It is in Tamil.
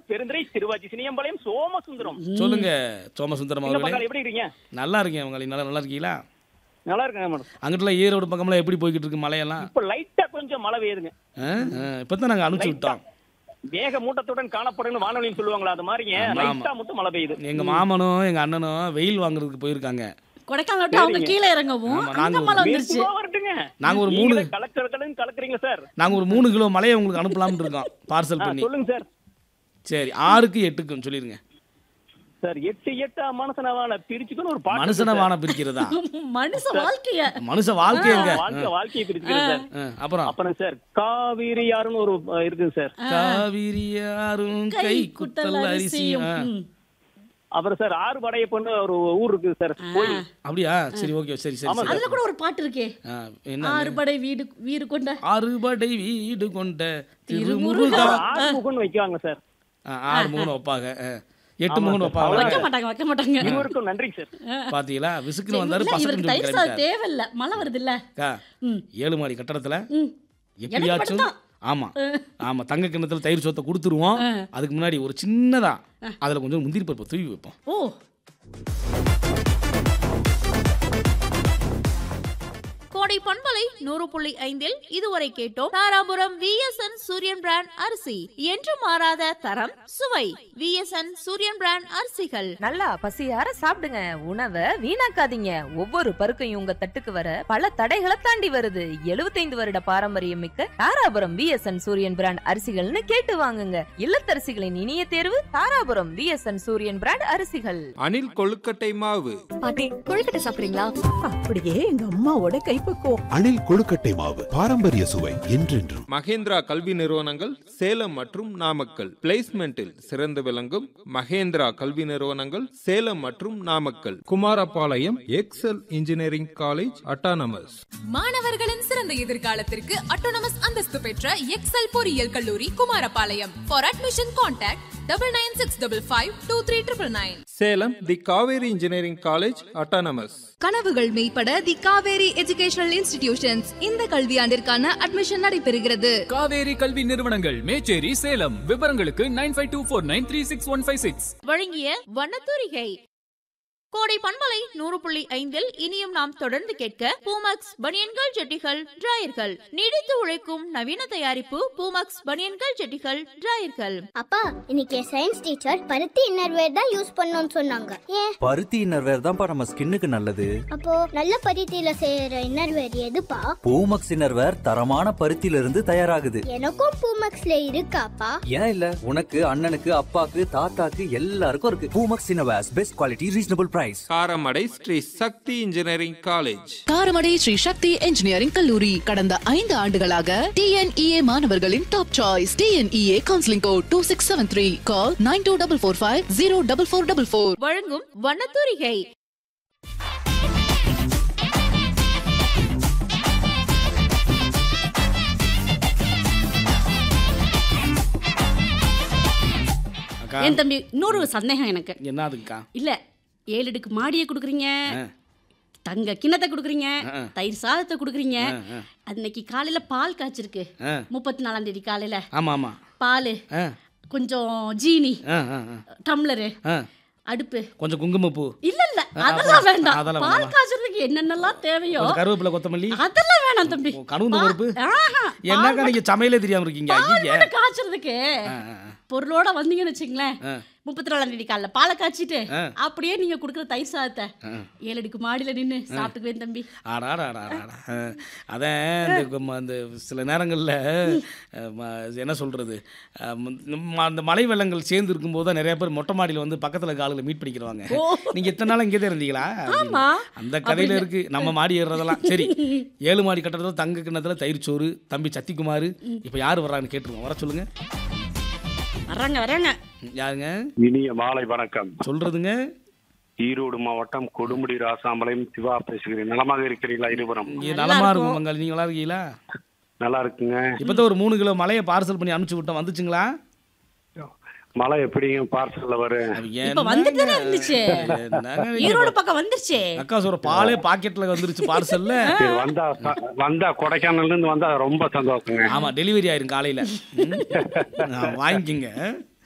பெருந்துறை திருவாச்சி சினியம்பாளையம் சோமசுந்தரம் சொல்லுங்க சோமசுந்தரம் எங்க அவர்களே பக்கம் எப்படி இருக்கீங்க நல்லா இருக்கேன் உங்களை நல்லா நல்லா இருக்கீங்களா நல்லா இருக்கேன் மேடம் அங்கிட்டலாம் ஈரோடு பக்கம்லாம் எப்படி போய்கிட்டு இருக்கு மழையெல்லாம் இப்ப லைட்டா கொஞ்சம் மழை பெய்யுதுங்க இப்போ தான் நாங்கள் அனுப்பிச்சு விட்டோம் வேக மூட்டத்துடன் காணப்படுன்னு வானொலின்னு சொல்லுவாங்களா அது மாதிரிங்க ஆமா, லைட்டா மட்டும் மழை பெய்யுது எங்க மாமனும் எங்க அண்ணனும் வெயில் வாங்குறதுக்கு போயிருக்காங்க கொடைக்கானல் விட்டு அவங்க கீழே இறங்கவும் ஆமா, அங்க நாங்க மழை வந்துருச்சு மெதுவா வரட்டுங்க நாங்க ஒரு மூணு- நீங்களே கலக்கற கலன்னு கலக்குறீங்க சார் நாங்க ஒரு மூணு கிலோ மலையை உங்களுக்கு அனுப்பலாம்னு இருக்கோம் பார்சல் ஆ, பண்ணி சொல்லுங்க சார் சரி ஆறுக்கு எட்டுக்கும் சொல்லிருங்க சார் எட்டு எட்டா மனசனவான பிரிச்சுக்கணும் ஒரு பாட்டு மனுஷனை வான பிரிக்கிறதா மனுஷ வாழ்க்கைய மனுஷ வாழ்க்கையங்க இருக்கு. வாழ்க்கை வாழ்க்கையை பிரிச்சுக்கணும் சார் ஆ, அப்புறம் அப்புறம் சார் காவிரி யாருன்னு ஒரு அஹ், இருக்குங்க சார் காவிரி யாரும் கை குத்தல் அரிசியும் ஆ. ம். அப்புறம் சார் ஆறு படைய பொண்ணு ஒரு ஊர் இருக்கு சார் கோயில் அப்படியா சரி ஓகே சரி சரி சரி அதுல கூட ஒரு பாட்டு இருக்கே ஆ, என்ன ஆறுபடை வீடு வீடு கொண்ட அறுபடை வீடு கொண்ட திருமுருகா. திருமுருகா ஆறு முகன்னு வைக்குவாங்க சார் ஆ, ஆறு மூணு வைப்பாங்க ஆ. எட்டு மூணு வைக்க வைப்பாங்க மாட்டாங்க வைக்க மாட்டாங்க இவருக்கும் நன்றிங்க சார் பாத்தீங்களா விசுக்குன்னு வந்தாரு இல்ல, பசங்க இவருக்கு தயிர் சாதம் தேவையில்ல மழை வருது இல்ல அக்கா ம். ஏழு மாடி கட்டடத்துல ம். எப்படியாச்சும் மட்டும்தான். ஆமா ஆமா தங்க கிண்ணத்துல தயிர் சோத்தை கொடுத்துருவோம் அதுக்கு முன்னாடி ஒரு சின்னதா அதுல கொஞ்சம் முந்திரி பருப்பு தூவி வைப்போம் ஓ கோடை பண்பலை நூறு புள்ளி ஐந்தில் இதுவரை கேட்டோம் தாராபுரம் விஎஸ்என் சூரியன் பிராண்ட் அரிசி என்று மாறாத தரம் சுவை விஎஸ்என் சூரியன் பிராண்ட் அரிசிகள் நல்லா பசியார சாப்பிடுங்க உணவை வீணாக்காதீங்க ஒவ்வொரு பருக்கையும் உங்க தட்டுக்கு வர பல தடைகளை தாண்டி வருது 75 வருட பாரம்பரியம் மிக்க தாராபுரம் விஎஸ்என் சூரியன் பிராண்ட் அரிசிகள்னு கேட்டு வாங்குங்க இல்லத்தரசிகளின் இனிய தேர்வு தாராபுரம் விஎஸ்என் சூரியன் பிராண்ட் அரிசிகள் அணில் கொழுக்கட்டை மாவு பாட்டி கொழுக்கட்டை சாப்பிடுறீங்களா அப்படியே எங்க அம்மாவோட கைப்பக்குவம் அணில் கொழுக்கட்டை மாவு பாரம்பரிய சுவை என்றென்றும் மகேந்திரா கல்வி நிறுவனங்கள் சேலம் மற்றும் நாமக்கல் பிளேஸ்மெண்டில் சிறந்து விளங்கும் மகேந்திரா கல்வி நிறுவனங்கள் சேலம் மற்றும் Namakkal Kumarapalayam Excel engineering college autonomous மாணவர்களின் சிறந்த எதிர்காலத்திற்கு அட்டோனமஸ் அந்தஸ்து பெற்ற எக்ஸல் பொறியியல் கல்லூரி Kumarapalayam for admission contact double nine six double five two three triple nine Salem the Kaveri engineering college autonomous கனவுகள் மெய்ப்பட தி காவேரி எஜுகேஷனல் இன்ஸ்டிடியூஷன்ஸ் இந்த கல்வியாண்டிற்கான அட்மிஷன் நடைபெறுகிறது காவேரி கல்வி நிறுவனங்கள் மேச்சேரி சேலம் விவரங்களுக்கு nine five two four nine three six one five six வழங்கிய வண்ணத்தூரிகை கோடை பண்பலை நூறு புள்ளி ஐந்தில் இனியும் நாம் தொடர்ந்து கேட்க பூமக்ஸ் பனியன்கள் ஜெட்டிகள் டிராயர்கள் நீடித்து உழைக்கும் நவீன தயாரிப்பு பூமக்ஸ் பனியன்கள் ஜெட்டிகள் டிராயர்கள் அப்பா இன்னைக்கு சயின்ஸ் டீச்சர் பருத்தி இன்னர்வேர் தான் யூஸ் பண்ணணும்னு சொன்னாங்க ஏன் பருத்தி இன்னர்வேர் தான்ப்பா நம்ம ஸ்கின்னுக்கு நல்லது அப்போ நல்ல பருத்தியில செய்யற இன்னர்வேர் எதுப்பா பூமக்ஸ் இன்னர்வேர் தரமான பருத்தியில இருந்து தயாராகுது எனக்கும் பூமக்ஸ்ல இருக்காப்பா ஏன் இல்ல உனக்கு அண்ணனுக்கு அப்பாக்கு தாத்தாக்கு எல்லாருக்கும் இருக்கு Poomex innerwears best quality reasonable price Karamadai Sri Sakthi engineering college Karamadai Sri Sakthi engineering கல்லூரி கடந்த ஐந்து ஆண்டுகளாக டிஎன்இஏ மாணவர்களின் top choice TNEA counselling code two six seven three call nine two double four five zero double four double four வழங்கும் வண்ணத்தூரிகை அக்கா என் தம்பி இன்னொரு சந்தேகம் எனக்கு என்னதுக்கா இல்ல ஏழு அடுக்கு மாடியை கொடுக்குறீங்க தங்க கிண்ணத்தை கொடுக்குறீங்க ஆ. தயிர் சாதத்தை கொடுக்குறீங்க ஆ, ஆ. அன்னைக்கு காலையில பால் காய்ச்சிருக்கு ஆ. முப்பத்தி நாலாம் தேதி காலையில ஆமா ஆமா பால் ஆ கொஞ்சம் ஜீனி ஆ ஆ ஆ. டம்ளரு ஆ அடுப்பு கொஞ்சம் குங்குமப்பூ இல்ல இல்ல ஆ, அதெல்லாம் அப்புறம் வேண்டாம் அதெல்லாம் பால் வேணாமா? காய்ச்சறதுக்கு என்னென்னலாம் தேவையோ கொஞ்சம் கருவேப்பிலை கொத்தமல்லி அதெல்லாம் வேணாம் தம்பி கனவு பா- பருப்பு ஆஹா, என்னக்கா நீங்க சமையலே தெரியாம இருக்கீங்க பால் ஐயா மட்டும் காய்ச்சறதுக்கு பொருளோட வந்தீங்கன்னு வச்சுங்களேன் ஆ. முப்பத்தி நாலாம் தேதி காலைல பாலை காய்ச்சிட்டு ஆ. அப்படியே நீங்க கொடுக்குற தயிர் சாதத்தை ஏழடிக்கு மாடியில நின்னு சாப்பிட்டுக்குவேன் தம்பி ஆடாடாடாடாடா அதான் இந்த கு- அந்த சில நேரங்களில் என்ன சொல்கிறது அந்த மழை வெள்ளங்கள் சேர்ந்து இருக்கும்போது தான் நிறைய பேர் மொட்டை மாடியில் வந்து பக்கத்தில் காலில் மீட் பண்ணிக்கிறவாங்க நீங்கள் இத்தனை நாள் இங்கே தான் இருந்தீங்களா அப்படின்னு. ஆமா. அந்த கதையில் இருக்கு நம்ம மாடி ஏறுறதெல்லாம் சரி ஏழு மாடி கட்டடத்தில் தங்க கிண்ணத்தில் தயிர் சோறு தம்பி சத்திக்குமார் இப்போ யார் வர்றாங்கன்னு கேட்டுருவோம் வர சொல்லுங்க வர்றாங்க வர்றாங்க யாருங்க இனிய மாலை வணக்கம் சொல்றதுங்க ஈரோடு மாவட்டம் கொடுமுடி ராசாமலையும் சிவா பேசுகிறேன் நலமாக இருக்கிறீங்களா இருபுறம் இங்கே நலமா இருக்கும் மங்கள் நீங்களா இருக்கீங்களா நல்லா இருக்குங்க இப்போதான் ஒரு மூணு கிலோ மலையை பார்சல் பண்ணி அனுப்பிச்சு விட்டோம் வந்துச்சுங்களா மழை எப்படிங்க பார்சல்ல வரும் இப்ப வந்துட்டு தானே இருந்துச்சு ஈரோடு பக்கம் வந்துருச்சு அக்கா சொல்ற பாலே பாக்கெட்ல வந்துருச்சு பார்சல்ல சரி, வந்தா வந்தா கொடைக்கானல்ல இருந்து வந்தா ரொம்ப சந்தோஷங்க ஆமா டெலிவரி ஆயிரும் காலையில ம். ஆ, வாங்கிக்கங்க